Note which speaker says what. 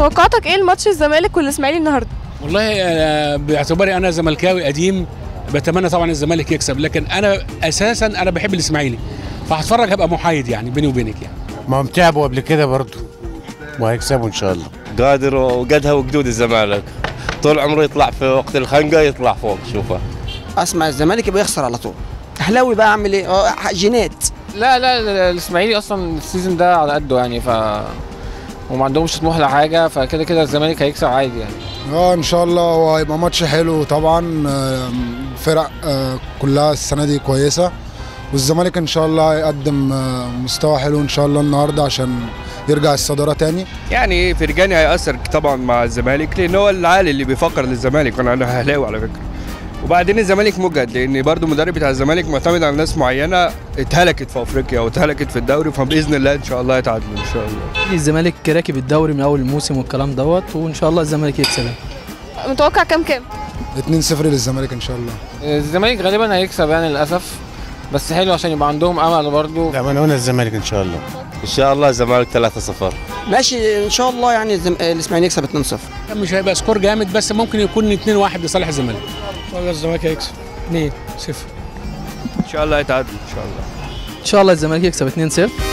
Speaker 1: توقعاتك ايه لماتش الزمالك والاسماعيلي النهارده
Speaker 2: والله آه، باعتباري انا زملكاوي قديم بتمنى طبعا الزمالك يكسب لكن انا اساسا انا بحب الاسماعيلي فهتفرج هبقى محايد يعني بيني وبينك يعني
Speaker 3: ما هم تعبوا قبل كده برضه وهيكسبوا ان شاء الله
Speaker 4: قادر وقدها وقدود الزمالك طول عمره يطلع في وقت الخنقه يطلع فوق شوفه
Speaker 5: اسمع الزمالك يبقى يخسر على طول اهلاوي بقى اعمل ايه اه جينات
Speaker 6: لا لا لا، الاسماعيلي اصلا السيزون ده على قده يعني ف وما عندهمش طموح لحاجه فكده كده الزمالك هيكسب عادي يعني
Speaker 7: اه ان شاء الله وهيبقى ماتش حلو طبعا آه، الفرق آه، كلها السنه دي كويسه والزمالك ان شاء الله هيقدم آه، مستوى حلو ان شاء الله النهارده عشان يرجع الصداره تاني
Speaker 8: يعني فرجاني هيأثر طبعا مع الزمالك لان هو العالي اللي بيفكر للزمالك وانا انا اهلاوي على فكره وبعدين الزمالك مجهد لان برضو المدرب بتاع الزمالك معتمد على ناس معينه اتهلكت في افريقيا واتهلكت في الدوري فباذن الله ان شاء الله يتعادلوا ان شاء الله
Speaker 9: الزمالك راكب الدوري من اول الموسم والكلام دوت وان شاء الله الزمالك يكسب
Speaker 1: متوقع كام كام
Speaker 7: 2-0 للزمالك ان شاء الله
Speaker 6: الزمالك غالبا هيكسب يعني للاسف بس حلو عشان يبقى عندهم امل برضه
Speaker 3: لا ما انا الزمالك ان شاء الله
Speaker 4: ان شاء الله الزمالك 3-0
Speaker 5: ماشي ان شاء الله يعني الزم... الاسماعيلي يكسب 2-0
Speaker 2: مش هيبقى سكور جامد بس ممكن يكون 2-1 لصالح الزمالك
Speaker 8: ان شاء الله الزمالك هيكسب 2 0 ان شاء الله يتعادلوا ان شاء الله
Speaker 9: ان شاء الله الزمالك يكسب 2-0